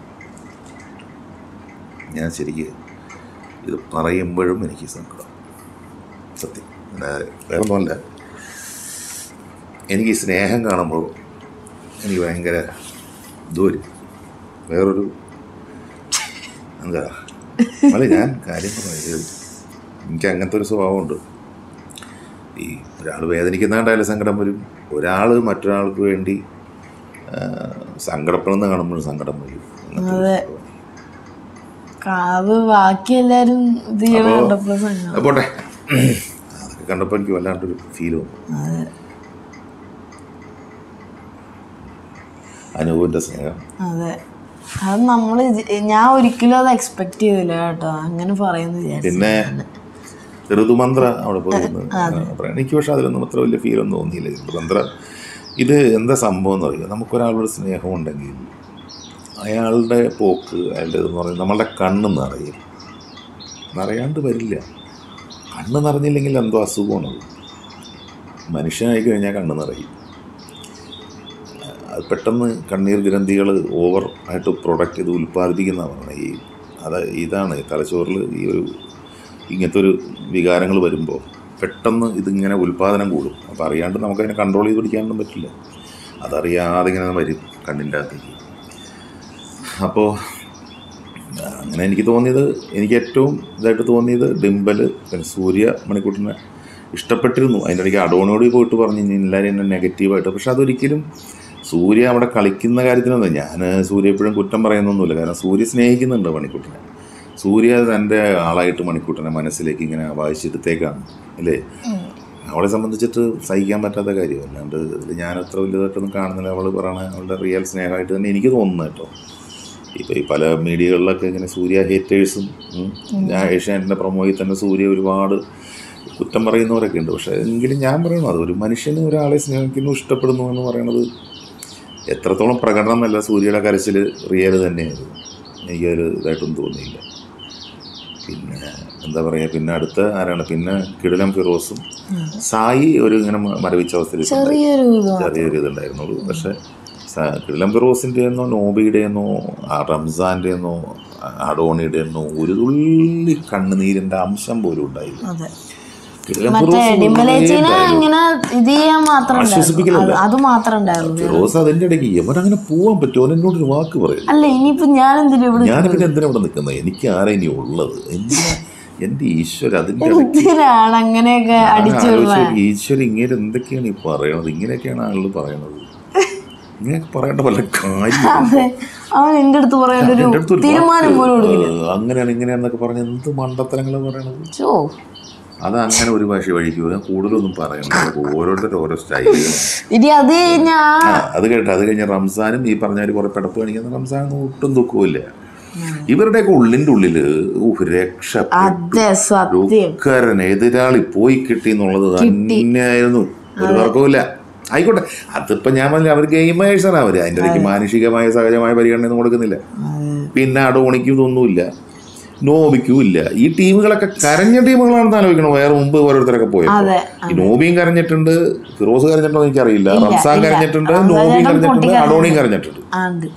ഞാൻ ശരിക്ക് ഇത് പറയുമ്പോഴും എനിക്ക് സങ്കടം സത്യം വേറെ വേറൊന്നുമല്ല എനിക്ക് ഈ സ്നേഹം കാണുമ്പോൾ എനിക്ക് ഭയങ്കര ദൂരം വേറൊരു എന്താ അല്ല ഞാൻ കാര്യം പറയുന്നത് എനിക്ക് അങ്ങനത്തെ ഒരു സ്വഭാവമുണ്ട് ഈ ഒരാൾ വേദനിക്കുന്ന കണ്ടായാലും സങ്കടം വരും ഒരാൾ മറ്റൊരാൾക്ക് വേണ്ടി ആ, സങ്കടപ്പെടുന്ന കാണുമ്പോഴും സങ്കടം വരും അങ്ങനത്തെ ഒരു അതെ. സ്വഭാവം. അത് ബാക്കി എല്ലാരും ഇത് ചെയ്യണ കണ്ടപ്പോ സങ്കടം. അത് പോട്ടെ അതൊക്കെ കണ്ടപ്പോൾ എനിക്ക് വല്ലാണ്ടൊരു ഫീൽ വന്നു അതെ അനുഭവൻ്റെ സ്നേഹം അതെ അത് നമ്മൾ ഞാൻ ഒരിക്കലും അത് എക്സ്പെക്ട് ചെയ്തില്ല കേട്ടോ അങ്ങനെ പറയുന്നു വിചാരിച്ചു പിന്നെ ഋതുമന്ത്ര അവിടെ പോയിരുന്നു പറയാം എനിക്ക് പക്ഷെ അതിലൊന്നും അത്ര വലിയ ഫീലൊന്നും തോന്നിയില്ല ഋതുമന്ത്ര ഇത് എന്താ സംഭവം എന്ന് പറയുക നമുക്കൊരാളോട് സ്നേഹമുണ്ടെങ്കിൽ അയാളുടെ പോക്ക് അയാളുടെ ഇതെന്ന് പറയുന്നത് നമ്മളുടെ കണ്ണ് നിറയും നിറയാണ്ട് വരില്ല കണ്ണ് നിറഞ്ഞില്ലെങ്കിൽ എന്തോ അസുഖമാണത് മനുഷ്യനായി കഴിഞ്ഞാൽ കണ്ണ് നിറയും അത് പെട്ടെന്ന് കണ്ണീർ ഗ്രന്ഥികൾ ഓവർ ആയിട്ട് പ്രൊഡക്റ്റ് ഇത് ഉൽപ്പാദിപ്പിക്കുന്ന പറഞ്ഞത് ഈ അത് ഇതാണ് ഈ തലച്ചോറിൽ ഈ ഒരു ഇങ്ങനത്തെ ഒരു വികാരങ്ങൾ വരുമ്പോൾ പെട്ടെന്ന് ഇതിങ്ങനെ ഉൽപ്പാദനം കൂടും അപ്പോൾ അറിയാണ്ട് നമുക്കതിനെ കൺട്രോൾ ചെയ്ത് പിടിക്കാനൊന്നും പറ്റില്ല അതറിയാതെ ഇങ്ങനെ വരും കണ്ണിൻ്റെ അകത്തേക്ക് അപ്പോൾ അങ്ങനെ എനിക്ക് തോന്നിയത് എനിക്ക് ഏറ്റവും ഇതായിട്ട് തോന്നിയത് ഡിംബൽ പിന്നെ സൂര്യ മണിക്കൂട്ടിനെ ഇഷ്ടപ്പെട്ടിരുന്നു അതിൻ്റെ ഇടയ്ക്ക് അടോണോടി പോയിട്ട് പറഞ്ഞു ഇനി എല്ലാവരും എന്നെ നെഗറ്റീവായിട്ട് പക്ഷെ അതൊരിക്കലും സൂര്യ അവിടെ കളിക്കുന്ന കാര്യത്തിനൊന്നും ഞാൻ സൂര്യ എപ്പോഴും കുറ്റം പറയുന്നൊന്നുമില്ല കാരണം സൂര്യ സ്നേഹിക്കുന്നുണ്ട് മണിക്കൂട്ടിനെ സൂര്യ തൻ്റെ ആളായിട്ട് മണിക്കൂട്ടനെ മനസ്സിലേക്ക് ഇങ്ങനെ വായിച്ചെടുത്തേക്കാണ് അല്ലേ അവളെ സംബന്ധിച്ചിട്ട് സഹിക്കാൻ പറ്റാത്ത കാര്യം അല്ലാണ്ട് ഇതിൽ ഞാൻ അത്ര വലുതായിട്ടൊന്നും കാണുന്നില്ല അവൾ പറയണ അവളുടെ റിയൽ സ്നേഹമായിട്ട് തന്നെ എനിക്ക് തോന്നുന്നു കേട്ടോ ഇപ്പോൾ ഈ പല മീഡിയകളിലൊക്കെ ഇങ്ങനെ സൂര്യ ഹേറ്റേഴ്സും ഞാൻ ഏഷ്യാനെറ്റിൻ്റെ പ്രൊമോയിൽ തന്നെ സൂര്യ ഒരുപാട് കുറ്റം പറയുന്നവരൊക്കെ ഉണ്ട് പക്ഷേ എങ്കിലും ഞാൻ പറയണു അത് ഒരു മനുഷ്യന് ഒരാളെ സ്നേഹിക്കുന്നു ഇഷ്ടപ്പെടുന്നു എന്ന് പറയണത് എത്രത്തോളം പ്രകടനം എന്നല്ല സൂര്യയുടെ കരച്ചിൽ റിയൽ തന്നെയായിരുന്നു എനിക്കതൊരു ഇതായിട്ടൊന്നും തോന്നിയില്ല പിന്നെ എന്താ പറയുക പിന്നെ അടുത്ത ആരാണ് പിന്നെ കിടിലം ഫിറോസും സായി ഒരു ഇങ്ങനെ മ- മരവിച്ച അവസ്ഥയിൽ ചെറിയൊരു ഇത് ചെറിയൊരു ഇതുണ്ടായിരുന്നുള്ളൂ പക്ഷെ സ- കിടിലം ഫിറോസിൻ്റെ എന്നോ നോബിയുടെ എന്നോ ആ റംസാൻ്റെ എന്നോ അഡോണിയുടെ എന്നോ ഒരു തുള്ളി കണ്ണുനീരിൻ്റെ അംശം പോലും ഉണ്ടായില്ല അതെ കിടിലം മറ്റേ ഫിറോസ് ഡിംബലേച്ചിനെ ഇങ്ങനെ ഇത് ചെയ്യാൻ മാത്രം ഉണ്ടായിരുന്നു. ആശ്വസിപ്പിക്കലല്ല. അത് അത് മാത്രം ഉണ്ടായിരുന്നു ഫിറോസ് അതിൻ്റെ ഇടയ്ക്ക് യവൻ അങ്ങനെ പോകാൻ പറ്റുമോ അവൻ എന്നോട് ഒരു വാക്ക് പറയും അല്ല ഇനിയിപ്പോ ഞാൻ എന്തിനാ ഇവിടെ ഞാൻ പിന്നെ എന്തിനാ ഇവിടെ നിൽക്കുന്നത് എനിക്ക് ആരാ ഇനി ഉള്ളത് എന്തിനാ എൻ്റെ ഈശ്വര അതിൻ്റെ ഇടയ്ക്ക് എന്തിനാണ് അങ്ങനെയൊക്കെ അടിച്ചു ആലോചിച്ചു ഈശ്വര ഇങ്ങനെ എന്തൊക്കെയാണ് ഈ പറയണത് ഇങ്ങനെയൊക്കെയാണ് ആളുകൾ പറയണത് ഇങ്ങനെയൊക്കെ പറയേണ്ട വല്ല കാര്യം അതെ അവൻ എന്റെ അടുത്ത് പറയേണ്ട ഒരു എൻ്റെ അടുത്ത് ഒരു തീരുമാനം വാക്ക്, പോലും കൊടുക്കില്ല ഏഹ്, അങ്ങനെയാണ് ഇങ്ങനെയാണെന്നൊക്കെ പറഞ്ഞ് എന്ത് മണ്ടത്തരങ്ങൾ പറയണത് ചോ അത് അങ്ങനെ ഒരു ഭാഷ വഴിക്കുക ഞാൻ കൂടുതലൊന്നും പറയണം ഓരോരുത്തരും ഓരോ സ്റ്റൈലുകളാണ് ഇനി അത് ഞാൻ ആ, അത് കേട്ടോ അത് കഴിഞ്ഞ് റംസാനും ഈ പറഞ്ഞ കുറെ പിടപ്പ് കാണിക്കുന്ന റംസാനൊന്നും ഒട്ടും ദുഃഖവുമില്ല ഇവരുടെയൊക്കെ ഉള്ളിൻ്റെ ഉള്ളിൽ രക്ഷപ്പെട്ടു അതെ സത്യം ഉക്കരൻ എതിരാളി പോയി കിട്ടി എന്നുള്ളത് തന്നെയായിരുന്നു ഒരു തർക്കവുമില്ല ആയിക്കോട്ടെ അതിപ്പോ ഞാൻ പറഞ്ഞില്ല അവർ ഗെയിമേഴ്സാണ് അവര് അതിൻ്റെ ഇടയ്ക്ക് മാനുഷികമായ സഹജമായ പരിഗണനയൊന്നും കൊടുക്കുന്നില്ല പിന്നെ അടോണിക്കും ഇതൊന്നുമില്ല നോബിക്കും ഇല്ല ഈ ടീമുകളൊക്കെ കരഞ്ഞ ടീമുകളാണെന്ന് ആലോചിക്കണം വേറെ മുമ്പ് ഓരോരുത്തരൊക്കെ പോയത് അതെ ഈ നോബിയും കരഞ്ഞിട്ടുണ്ട് ഫിറോസ് കരഞ്ഞിട്ടുണ്ടോ എന്ന് എനിക്കറിയില്ല റംസാൻ ഇല്ല. കരഞ്ഞിട്ടുണ്ട് റംസാൻ നോബിയും ചേട്ടൻ കരഞ്ഞിട്ടുണ്ട് പൊട്ടി അടോണിയും കരഞ്ഞിട്ടുണ്ട് ആ, ഉണ്ട്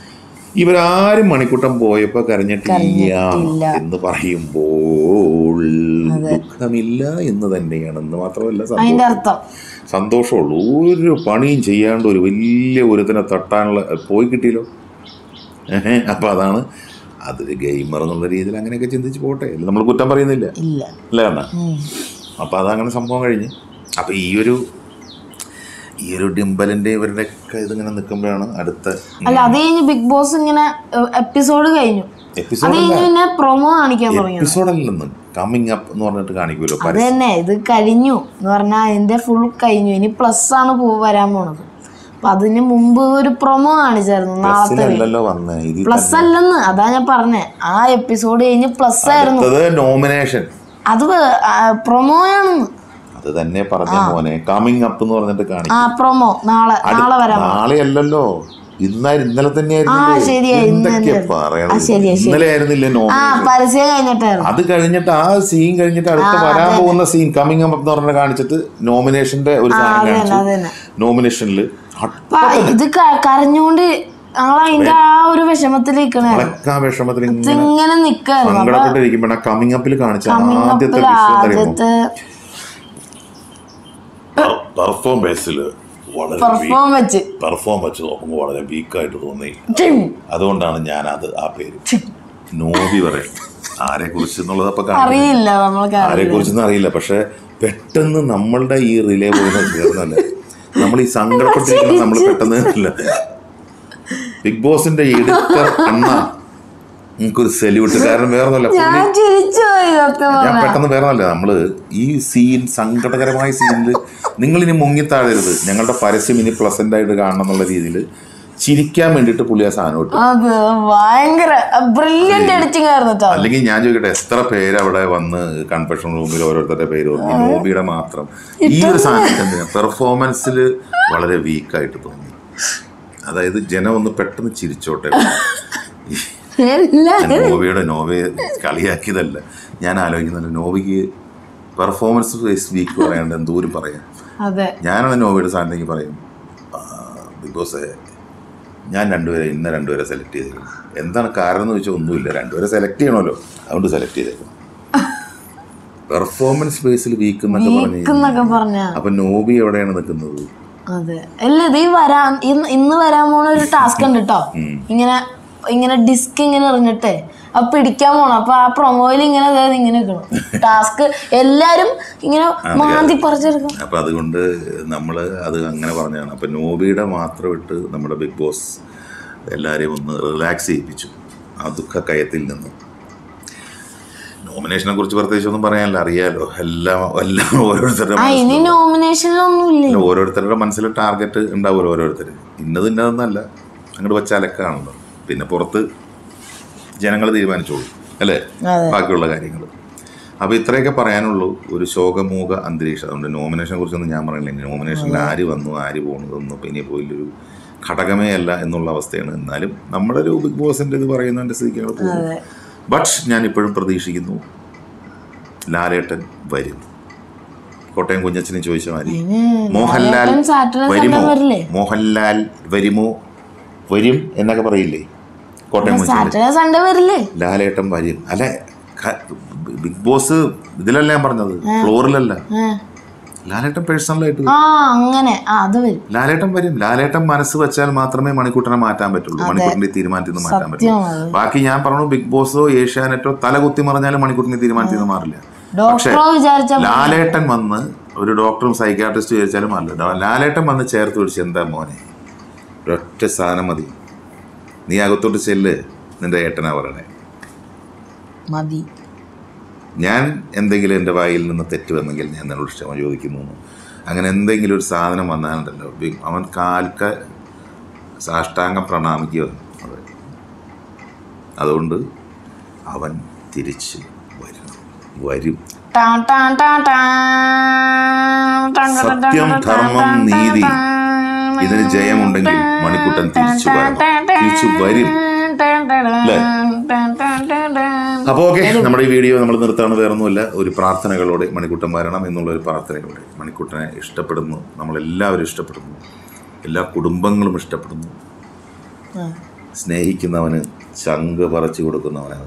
ഇവരാരും മണിക്കൂട്ടം പോയപ്പോ കരഞ്ഞിട്ടില്ല കരഞ്ഞിട്ടില്ല. എന്ന് പറയുമ്പോൾ ദുഃഖമില്ല എന്ന് തന്നെയാണ് എന്ന് മാത്രമല്ല സന്തോഷം അതിന്റെ അർത്ഥം സന്തോഷമുള്ളൂ ഒരു പണിയും ചെയ്യാണ്ട് ഒരു വലിയ ഒരുത്തിനെ തട്ടാനുള്ള പോയി കിട്ടിയല്ലോ ഏഹ് അപ്പം അതാണ് അതൊരു ഗെയിമർ എന്നുള്ള രീതിയിൽ അങ്ങനെയൊക്കെ ചിന്തിച്ച് പോട്ടെ നമ്മൾ കുറ്റം പറയുന്നില്ല ഇല്ല അല്ലേ അണ്ണാ ഉം. അപ്പോൾ അതങ്ങനെ സംഭവം കഴിഞ്ഞ് അപ്പോൾ ഈ ഒരു ഈ ഒരു ഡിംബലിന്റെ ഇവരുടെ ഒക്കെ ഇതിങ്ങനെ നിൽക്കുമ്പോഴാണ് അടുത്ത അല്ല അത് കഴിഞ്ഞ് ബിഗ് ബോസ് ഇങ്ങനെ എപ്പിസോഡ് കഴിഞ്ഞു അത് എപ്പിസോഡ് കഴിഞ്ഞ് പിന്നെ പ്രൊമോ കാണിക്കാൻ തുടങ്ങി എപ്പിസോഡല്ലെന്ന് കമ്മിങ് അപ്പ് എന്ന് പറഞ്ഞിട്ട് കാണിക്കുമല്ലോ അത് തന്നെ ഇത് കഴിഞ്ഞു എന്ന് പറഞ്ഞാൽ അതിന്റെ ഫുൾ കഴിഞ്ഞു ഇനി പ്ലസ് ആണ് പോ വരാൻ പോണത് അപ്പൊ അതിന് മുമ്പ് ഒരു പ്രൊമോ കാണിച്ചായിരുന്നു നാളത്തെ പരസ്യമല്ലല്ലോ വന്നേ ഇത് പ്ലസ് അല്ലെന്ന് അതാ ഞാൻ പറഞ്ഞേ ആ എപ്പിസോഡ് കഴിഞ്ഞ് പ്ലസ് ആയിരുന്നു അടുത്തത് നോമിനേഷൻ അത് പ്രൊമോയാണെന്ന് അത് തന്നെ പറഞ്ഞ മോനെ കമ്മിങ് അപ്പ് എന്ന് പറഞ്ഞിട്ട് ആ കാണിക്കും പ്രൊമോ നാളെ നാളെ വരാൻ നാളെ അല്ലല്ലോ ഇന്നായിരുന്നു ഇന്നലെ ആ തന്നെയായിരുന്നു ശരിയാ ഇന്ന് എന്തൊക്കെയാ ആ പറയണത് ശരിയാ ശരി ഇന്നലെ ആയിരുന്നില്ലേ ആ നോമിനേഷൻ പരസ്യം കഴിഞ്ഞിട്ടായിരുന്നു അത് കഴിഞ്ഞിട്ട് ആ സീൻ കഴിഞ്ഞിട്ട് അടുത്ത് വരാൻ പോകുന്ന സീൻ കമ്മിങ് അപ്പ് എന്ന് പറഞ്ഞിട്ട് കാണിച്ചിട്ട് നോമിനേഷന്റെ ഒരു സാധനം അത് തന്നെ കാണിച്ചു അത് തന്നെ നോമിനേഷനിൽ അപ്പൊ ഇത് ക- കരഞ്ഞോണ്ട് ഞങ്ങൾ അതിന്റെ ആ ഒരു വിഷമത്തിൽ നിക്കണായിരുന്നു അളക്കാ വിഷമത്തിൽ ഇങ്ങനെ ഇങ്ങനെ നിക്കായിരുന്നു സങ്കടപ്പെട്ടിരിക്കുമ്പോഴാണ് കമ്മിങ് അപ്പിൽ കാണിച്ച ആദ്യത്തെ അപ്പിൽ വിഷയം അറിയുമോ ആദ്യത്തെ പെർഫോമൻസിൽ വളരെ പെർഫോം വെച്ച് പെർഫോം വെച്ച് നോക്കുമ്പോൾ വളരെ വീക്കായിട്ട് തോന്നി ടിം, അതുകൊണ്ടാണ് ഞാൻ അത് ആ പേര് നോബി പറയും ആരെ കുറിച്ച് എന്നുള്ളത് അപ്പൊ അറിയില്ല നമ്മൾക്ക് ആരെ കുറിച്ചൊന്നും അറിയില്ല പക്ഷെ പെട്ടെന്ന് നമ്മളുടെ ഈ റിലേ പോയി ചേർന്നല്ലേ നമ്മൾ ഈ സങ്കടപ്പെട്ടിരിക്കുന്ന നമ്മൾ പെട്ടെന്ന് ഇല്ല ബിഗ് ബോസിന്റെ എഡിറ്റർ അണ്ണ നമുക്കൊരു സെല്യൂട്ട് കാരണം വേറെ ഒന്നുമല്ല ഞാൻ ചിരിച്ചു പോയി സത്യം ഞാൻ പറഞ്ഞാ. പെട്ടെന്ന് വേറൊന്നല്ല നമ്മള് ഈ സീൻ സങ്കടകരമായ സീനിൽ നിങ്ങൾ ഇനി മുങ്ങിത്താഴരുത് ഞങ്ങളുടെ പരസ്യം ഇനി പ്ലസന്റ് ആയിട്ട് കാണണം എന്നുള്ള രീതിയിൽ ചിരിക്കാൻ വേണ്ടിയിട്ട് പുള്ളി ആ സാധനം ഇട്ടു അത് ഭയങ്കര ബ്രില്യന്റ് എഡിറ്റിംഗ് ആയിരുന്നു കേട്ടോ അല്ലെങ്കിൽ ഞാൻ ചോദിക്കട്ടെ എത്ര പേര് അവിടെ വന്ന് കൺഫെഷൻ റൂമിൽ ഓരോരുത്തരുടെ പേര് പറഞ്ഞു നോബിയുടെ മാത്രം ഈ ഒരു സാധനം പെർഫോമൻസിൽ വളരെ വീക്കായിട്ട് തോന്നി അതായത് ജനം ഒന്ന് പെട്ടെന്ന് ചിരിച്ചോട്ടെ എല്ലാം ഞാൻ നോവയുടെ നോവയെ കളിയാക്കിയതല്ല ഞാൻ ആലോചിക്കുന്നില്ല നോവയ്ക്ക് പെർഫോമൻസ് വൈസ് വീക്ക് പറയാണ്ട് എന്തോരം പറയാം അതെ ഞാനാണ് നോവയുടെ സ്ഥാനത്തേക്ക് പറയും "ആ, ബിഗ് ബോസ് ഞാൻ രണ്ടുപേരെ ഇന്ന രണ്ടുപേരെ സെലക്ട് ചെയ്തേക്കണം എന്താണ് കാരണം എന്ന് വെച്ചാൽ ഒന്നുമില്ല രണ്ടുപേരെ സെലക്ട് ചെയ്യണമല്ലോ അതുകൊണ്ട് സെലക്ട് ചെയ്തേക്കണം പെർഫോമൻസ് ബേസിൽ വീക്ക് എന്നൊക്കെ പറഞ്ഞു എന്നൊക്കെ പറഞ്ഞ അപ്പൊ നോബി എവിടെയാണ് നിൽക്കുന്നത് അതെ അല്ല ഇത് ഈ വരാൻ ഇന്ന് ഇന്ന് വരാൻ പോണ ഒരു ടാസ്ക് ഉണ്ട് കേട്ടോ ഇങ്ങനെ ഇങ്ങനെ ഡിസ്ക് ഇങ്ങനെ എറിഞ്ഞിട്ട് അപ്പൊ പിടിക്കാൻ പോണം അപ്പൊ ആ പ്രൊമോയിൽ ഇങ്ങനെ ദേ ഇങ്ങനെ നിൽക്കണം ടാസ്ക് എല്ലാരും ഇങ്ങനെ മാന്തി പറിച്ചെടുക്കും അപ്പം അതുകൊണ്ട് നമ്മൾ അത് അങ്ങനെ പറഞ്ഞതാണ് അപ്പം നോബിയുടെ മാത്രം ഇട്ട് നമ്മുടെ ബിഗ് ബോസ് എല്ലാവരെയും ഒന്ന് റിലാക്സ് ചെയ്യിപ്പിച്ചു ആ ദുഃഖക്കയത്തിൽ നിന്ന് നോമിനേഷനെ കുറിച്ച് പ്രത്യേകിച്ച് ഒന്നും പറയാനില്ല അറിയാലോ എല്ലാം എല്ലാം ഓരോരുത്തരുടെ ആ ഇനി നോമിനേഷനിലൊന്നും ഇല്ല മനസ്സിൽ- ഓരോരുത്തരുടെ മനസ്സിൽ ടാർഗറ്റ് ഉണ്ടാവുമല്ലോ ഓരോരുത്തർ ഇന്നത് ഇന്നതെന്നല്ല അങ്ങോട്ട് വെച്ചാലൊക്കെയാണല്ലോ പിന്നെ പുറത്ത് ജനങ്ങൾ തീരുമാനിച്ചോളൂ അല്ലേ അതെ. ബാക്കിയുള്ള കാര്യങ്ങൾ അപ്പോൾ ഇത്രയൊക്കെ പറയാനുള്ളൂ ഒരു ശോകമൂക അന്തരീക്ഷം അതുകൊണ്ട് നോമിനേഷനെ കുറിച്ചൊന്നും ഞാൻ പറയില്ല നോമിനേഷനിൽ ആര് വന്നു ആര് പോകുന്നതൊന്നും ഇപ്പം ഇനി പോയില്ലൊരു ഘടകമേ അല്ല എന്നുള്ള അവസ്ഥയാണ് എന്നാലും നമ്മുടെ ഒരു ബിഗ് ബോസിൻ്റെ ഇത് പറയുന്നതിൻ്റെ സ്ഥിതിക്ക് പോകും അതെ ബട്ട് ഞാൻ ഇപ്പോഴും പ്രതീക്ഷിക്കുന്നു ലാലേട്ടൻ വരും കോട്ടയം കുഞ്ഞച്ചനെ ചോദിച്ച മാതിരി മോഹൻലാൽ ലാലേട്ടൻ സാറ്റർഡേ വരുമോ സൺഡേ വരില്ലേ? മോഹൻലാൽ വരുമോ വരും എന്നൊക്കെ പറയില്ലേ കോട്ടയം കുഞ്ഞച്ചൻ സാറ്റർഡേ സൺഡേ വരില്ലേ ലാലേട്ടൻ വരും അല്ല ക- ബിഗ് ബോസ് ഇതിലല്ല ഞാൻ പറഞ്ഞത് ഫ്ലോറിലല്ല ഏ. ലാലേട്ടൻ പേഴ്സണലായിട്ട് ആ അങ്ങനെ ആ അത് വരും ലാലേട്ടൻ വരും ലാലേട്ടൻ മനസ്സ് വെച്ചാൽ മാത്രമേ മണിക്കൂട്ടനെ മാറ്റാൻ പറ്റുള്ളൂ മണിക്കൂട്ടിന്റെ തീരുമാനത്തിൽ നിന്ന് മാറ്റാൻ പറ്റുള്ളൂ സത്യം അത് ബാക്കി ഞാൻ പറഞ്ഞു ബിഗ് ബോസോ ഏഷ്യാനെറ്റോ തല കുത്തി മറിഞ്ഞാലും മണിക്കൂട്ടിന്റെ തീരുമാനത്തിൽ നിന്ന് മാറില്ല ഡോക്ടറോ വിചാരിച്ച ലാലേട്ടൻ വന്ന് ഒരു ഡോക്ടറും സൈക്കാട്രിസ്റ്റും വിചാരിച്ചാലും മാറില്ല ഡോ- ലാലേട്ടൻ വന്ന് ചേർത്ത് പിടിച്ച് എന്താ മോനെ ഒരൊറ്റ സാധനം മതി നീ അകത്തോട്ട് ചെല്ല് നിന്റെ ഏട്ടനാ പറയണേ മതി ഞാൻ എന്തെങ്കിലും എൻ്റെ വായിൽ നിന്ന് തെറ്റ് വന്നെങ്കിൽ ഞാൻ നിന്നോട് ക്ഷമ ചോദിക്കുന്നു എന്ന്. അങ്ങനെ എന്തെങ്കിലും ഒരു സാധനം വന്നാലുണ്ടല്ലോ ബി- അവൻ കാൽക്ക സാഷ്ടാംഗം പ്രണാമിക്കുക അതെ അതുകൊണ്ട് അവൻ തിരിച്ച് വരും വരും ടാൻ ടാൻ ടാൻ ടാൻ. ടാൻ ടാൻ ടാൻ സത്യം ടാൻ ധർമ്മം ടാൻ നീതി ടാൻ ഇതിന് ജയമുണ്ടെങ്കിൽ മണിക്കുട്ടൻ തിരിച്ചു വരണം തിരിച്ചു വരും ടാൻ ടാൻ അല്ലേ? ടാൻ ടാൻ ടാൻ ടാൻ. അപ്പോൾ ഓക്കെ നമ്മുടെ ഈ വീഡിയോ നമ്മൾ നിർത്താണ് വേറൊന്നുമില്ല ഒരു പ്രാർത്ഥനകളോടെ മണിക്കുട്ടൻ വരണം എന്നുള്ള ഒരു പ്രാർത്ഥനയോടെ മണിക്കുട്ടനെ ഇഷ്ടപ്പെടുന്നു നമ്മളെല്ലാവരും ഇഷ്ടപ്പെടുന്നു എല്ലാ കുടുംബങ്ങളും ഇഷ്ടപ്പെടുന്നു ആ. സ്നേഹിക്കുന്നവന് ചങ്ക് പറിച്ചു കൊടുക്കുന്നവനാണ്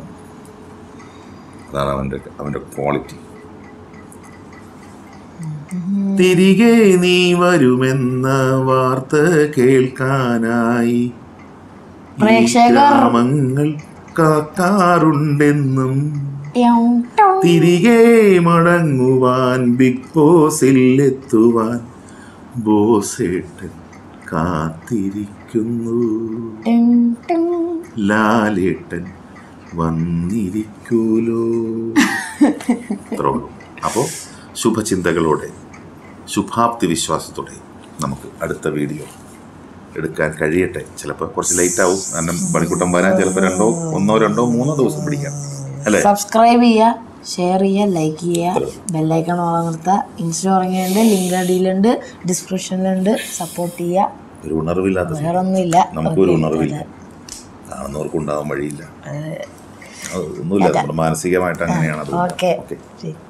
അതാണ് അവൻ്റെ അവൻ്റെ ക്വാളിറ്റി തിരികെ നീ വരുമെന്ന വാർത്ത കേൾക്കാനായി ഈ പ്രേക്ഷകർ ഗ്രാമങ്ങൾ കാക്കാറുണ്ടെന്നും ട്യാം ടാം. തിരികെ മടങ്ങുവാൻ ബിഗ് ബോസിൽ എത്തുവാൻ ബോസേട്ടൻ കാത്തിരിക്കുന്നു ടിം, ടിം. ലാലേട്ടൻ വന്നിരിക്കൂലോ അത്രേ ഉള്ളൂ അപ്പോൾ ശുഭചിന്തകളോടെ ശുഭാപ്തി വിശ്വാസത്തോടെ നമുക്ക് അടുത്ത വീഡിയോ എടുക്കാൻ കഴിയട്ടെ ചിലപ്പോൾ കുറച്ച് ലേറ്റ് ആവും കാരണം പണിക്കൂട്ടം വരാൻ ചിലപ്പോൾ രണ്ടോ ഒന്നോ രണ്ടോ മൂന്നോ ദിവസം പിടിക്കാം അല്ലേ സബ്സ്ക്രൈബ് ചെയ്യുക ഷെയർ ചെയ്യുക ലൈക്ക് ചെയ്യുക ബെല്ലൈക്കൺ ഓളം നിർത്തുക ഇൻസ്റ്റ തുടങ്ങിയുണ്ട് ലിങ്ക് അടിയിലുണ്ട് ഡിസ്ക്രിപ്ഷനിലുണ്ട് സപ്പോർട്ട് ചെയ്യുക ഒരു ഉണർവില്ലാത്ത വേറെ ഒന്നുമില്ല നമുക്കൊരു ഉണർവില്ല കാണുന്നവർക്ക് ഉണ്ടാവാൻ വഴിയില്ല അത് ഒന്നുമില്ല നമ്മുടെ മാനസികമായിട്ട് അങ്ങനെയാണ് അത് ഓക്കെ ഓക്കെ ശരി